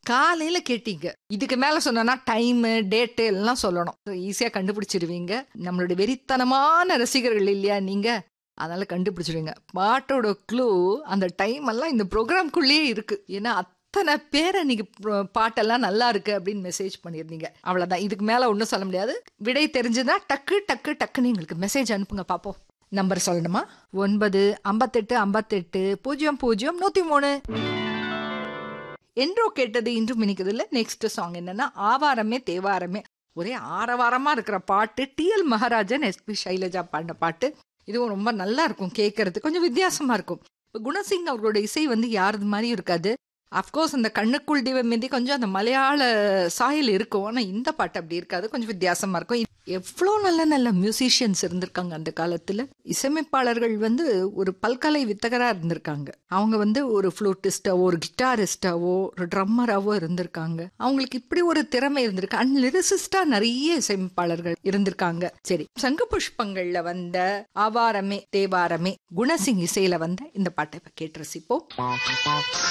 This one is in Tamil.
காலையில கேட்டீங்க இதுக்கு மேல சொன்னா டைம் டேட்டு எல்லாம் சொல்லணும் ஈஸியா கண்டுபிடிச்சிருவீங்க நம்மளுடைய வெறித்தனமான ரசிகர்கள் இல்லையா நீங்க அதனால கண்டுபிடிச்சிருவீங்க பாட்டோட க்ளூ அந்த டைம் எல்லாம் இந்த ப்ரோக்ராம்குள்ளேயே இருக்கு ஏன்னா அத்தனை பேரை நீங்க ப்ர- பாட்டெல்லாம் நல்லா இருக்கு அப்படின்னு மெசேஜ் பண்ணியிருந்தீங்க அவ்வளவுதான் இதுக்கு மேல ஒன்றும் சொல்ல முடியாது விடை தெரிஞ்சுதா டக்கு டக்கு டக்குன்னு எங்களுக்கு மெசேஜ் அனுப்புங்க பார்ப்போம் நம்பர் சொல்லணுமா ஒன்பது ஐம்பத்தெட்டு ஐம்பத்தெட்டு பூஜ்ஜியம் பூஜ்ஜியம் நூத்தி மூணு என்றோ கேட்டது இன்றும் இனிக்கிறதுல நெக்ஸ்ட் சாங் என்னன்னா ஆவாரமே தேவாரமே ஒரே ஆரவாரமா இருக்கிற பாட்டு டிஎல் மகாராஜன் எஸ்பி சைலஜா பாடின பாட்டு இதுவும் ரொம்ப நல்லா இருக்கும் கேட்கறது கொஞ்சம் வித்தியாசமா இருக்கும் இப்போ குணசிங் அவர்களோட இசை வந்து யாரது மாதிரி இருக்காது அஃப்கோர்ஸ் அந்த கண்ணுக்குள் தெய்வம் மீதி கொஞ்சம் அந்த மலையாள சாயல் இருக்கும் ஆனால் இந்த பாட்டு அப்படி இருக்காது கொஞ்சம் வித்தியாசமா இருக்கும் எவ்வளோ நல்ல நல்ல மியூசிஷியன்ஸ் இருந்திருக்காங்க அந்த காலத்தில் இசையமைப்பாளர்கள் வந்து ஒரு பல்கலை வித்தகராக இருந்திருக்காங்க அவங்க வந்து ஒரு ஃப்ளூட்டிஸ்டாவோ ஒரு கிட்டாரிஸ்டாவோ ஒரு ட்ரம்மராவோ இருந்திருக்காங்க அவங்களுக்கு இப்படி ஒரு திறமை இருந்திருக்கு அண்ட் லிரிசிஸ்டா நிறைய இசையமைப்பாளர்கள் இருந்திருக்காங்க சரி சங்கு புஷ்பங்கள்ல வந்த ஆவாரமே தேவாரமே குணசிங் இசையில வந்த இந்த பாட்டை இப்ப கேட்டு ரசிப்போம்